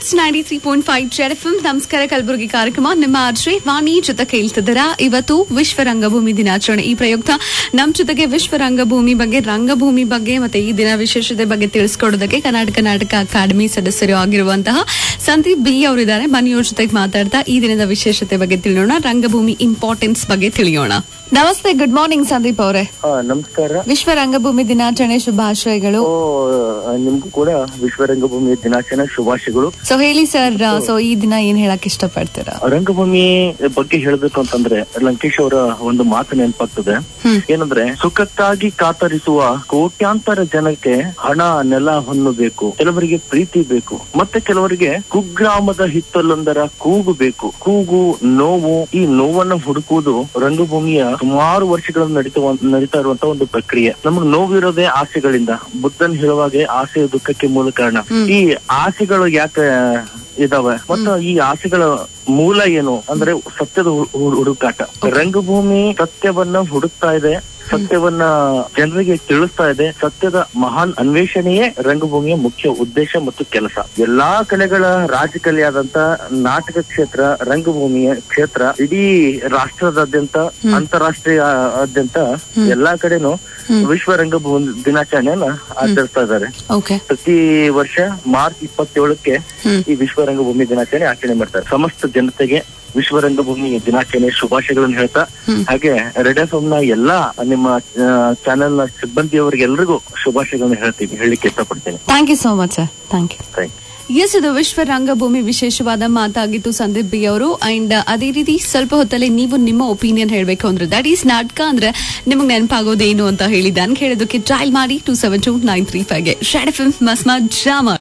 It's ninety three point five Z F ನಮಸ್ಕಾರ ಕಲಬುರಗಿ ಕಾರ್ಯಕ್ರಮ ನಿಮ್ಮ ಆರ್ಜೆ ವಾಣಿ ಜೊತೆ ಕೇಳ್ತಿದ್ದೀರಾ ಇವತ್ತು ವಿಶ್ವ ರಂಗಭೂಮಿ ದಿನಾಚರಣೆ ಈ ಪ್ರಯುಕ್ತ ನಮ್ಮ ಜೊತೆಗೆ ವಿಶ್ವ ರಂಗಭೂಮಿ ಬಗ್ಗೆ ರಂಗಭೂಮಿ ಬಗ್ಗೆ ಮತ್ತೆ ಈ ದಿನ ವಿಶೇಷತೆ ಬಗ್ಗೆ ತಿಳಿಸ್ಕೊಡೋದಕ್ಕೆ ಕರ್ನಾಟಕ ನಾಟಕ ಅಕಾಡೆಮಿ ಸದಸ್ಯರು ಆಗಿರುವಂತಹ ಸಂದೀಪ್ ಬಿ ಅವರಿದ್ದಾರೆ ಬನ್ನಿ ಅವ್ರ ಜೊತೆಗೆ ಮಾತಾಡ್ತಾ ಈ ದಿನದ ವಿಶೇಷತೆ ಬಗ್ಗೆ ತಿಳಿಯೋಣ ರಂಗಭೂಮಿ ಇಂಪಾರ್ಟೆನ್ಸ್ ಬಗ್ಗೆ ತಿಳಿಯೋಣ ನಮಸ್ತೆ ಗುಡ್ ಮಾರ್ನಿಂಗ್ ಸಂದೀಪ್ ಅವರೇ ಹಾ ನಮಸ್ಕಾರ ವಿಶ್ವ ರಂಗಭೂಮಿ ದಿನಾಚರಣೆ ಶುಭಾಶಯಗಳು ಓ ನಿಮ್ಗೂ ಕೂಡ ವಿಶ್ವ ರಂಗಭೂಮಿ ದಿನಾಚರಣೆ ಶುಭಾಶಯಗಳು ಸೊ ಹೇಳಿ ಸರ್ ಸೊ ಈ ದಿನ ಏನ್ ಹೇಳಕ್ ಇಷ್ಟಪಡ್ತೀರಾ ರಂಗಭೂಮಿ ಬಗ್ಗೆ ಹೇಳ್ಬೇಕು ಅಂತಂದ್ರೆ ಲಂಕೇಶ್ ಅವರ ಒಂದು ಮಾತು ನೆನಪಾಗ್ತದೆ ಹ್ಮ್. ಏನಂದ್ರೆ ಸುಖಕ್ಕಾಗಿ ಕಾತರಿಸುವ ಕೋಟ್ಯಾಂತರ ಜನಕ್ಕೆ ಹಣ ನೆಲ ಹೊನ್ನು ಬೇಕು ಕೆಲವರಿಗೆ ಪ್ರೀತಿ ಬೇಕು ಮತ್ತೆ ಕೆಲವರಿಗೆ ಕುಗ್ರಾಮದ ಹಿತ್ತಲೊಂದರ ಕೂಗು ಬೇಕು ಕೂಗು ನೋವು ಈ ನೋವನ್ನು ಹುಡುಕುವುದು ರಂಗಭೂಮಿಯ ಸುಮಾರು ವರ್ಷಗಳಿಂದ ನಡೀತಾ ನಡೀತಾ ಇರುವಂತ ಒಂದು ಪ್ರಕ್ರಿಯೆ ನಮಗ್ ನೋವಿರೋದೇ ಆಸೆಗಳಿಂದ ಬುದ್ಧನ್ ಹೇಳುವಾಗೆ ಆಸೆಯ ದುಃಖಕ್ಕೆ ಮೂಲ ಕಾರಣ ಈ ಆಸೆಗಳು ಯಾಕೆ ಇದಾವೆ ಮತ್ತು ಈ ಆಸೆಗಳ ಮೂಲ ಏನು ಅಂದ್ರೆ ಸತ್ಯದ ಹು- ಹು- ಹುಡುಕಾಟ ರಂಗಭೂಮಿ ಸತ್ಯವನ್ನ ಹುಡುಕ್ತಾ ಇದೆ ಸತ್ಯವನ್ನ ಜನರಿಗೆ ತಿಳಿಸ್ತಾ ಇದೆ ಸತ್ಯದ ಮಹಾನ್ ಅನ್ವೇಷಣೆಯೇ ರಂಗಭೂಮಿಯ ಮುಖ್ಯ ಉದ್ದೇಶ ಮತ್ತು ಕೆಲಸ ಎಲ್ಲಾ ಕಲೆಗಳ ರಾಜಕಲೆಯಾದಂತ ನಾಟಕ ಕ್ಷೇತ್ರ ರಂಗಭೂಮಿಯ ಕ್ಷೇತ್ರ ಇಡೀ ರಾಷ್ಟ್ರದಾದ್ಯಂತ ಅಂತಾರಾಷ್ಟ್ರೀಯ ಆದ್ಯಂತ ಎಲ್ಲಾ ಕಡೆನೂ ವಿಶ್ವ ರಂಗಭೂಮಿ ದಿನಾಚರಣೆಯನ್ನ ಆಚರಿಸ್ತಾ ಇದ್ದಾರೆ ಓಕೆ ಪ್ರತಿ ವರ್ಷ ಮಾರ್ಚ್ ಇಪ್ಪತ್ತೇಳಕ್ಕೆ ಹ್ಮ್. ಈ ವಿಶ್ವ ರಂಗಭೂಮಿ ದಿನಾಚರಣೆ ಆಚರಣೆ ಮಾಡ್ತಾರೆ ಸಮಸ್ತ ಜನತೆಗೆ ವಿಶ್ವ ರಂಗಭೂಮಿ ದಿನಾಚರಣೆ ಶುಭಾಶಯಗಳನ್ನು ಹೇಳ್ತಾ ಹಾಗೆ ರೆಡ್ ಎಫ್ ನ ಎಲ್ಲಾ ನಿಮ್ಮ ಚಾನೆಲ್ ನ ಸಿಬ್ಬಂದಿಯವರಿಗೆಲ್ಲರಿಗೂ ಶುಭಾಶಯಗಳನ್ನು ಹೇಳ್ತೀವಿ ಹೇಳಲಿಕ್ಕೆ ಇಷ್ಟಪಡ್ತೇನೆ thank you so much sir thank you thanks ಇದು ವಿಶ್ವ ರಂಗಭೂಮಿ ವಿಶೇಷವಾದ ಮಾತಾಗಿತ್ತು ಸಂದೀಪ್ ಬಿ ಅವರು ಅಂಡ್ ಅದೇ ರೀತಿ ಸ್ವಲ್ಪ ಹೊತ್ತಲ್ಲಿ ನೀವು ನಿಮ್ಮ ಒಪಿನಿಯನ್ ಹೇಳಬೇಕು ಅಂದ್ರೆ ದಟ್ ಈಸ್ ನಾಟಕ ಅಂದ್ರೆ ನಿಮಗೆ ನೆನಪಾಗೋದೇನು ಅಂತ ಹೇಳಿ ನಾನು ಕೇಳೋದಕ್ಕೆ ಟ್ರೈಲ್ ಮಾಡಿ two seven two nine three ಫೈವ್ಗೆ ಶೆಡ್ ಫಿಲ್ಮ್ ಮಸ್ಮಾ ಜಾಮ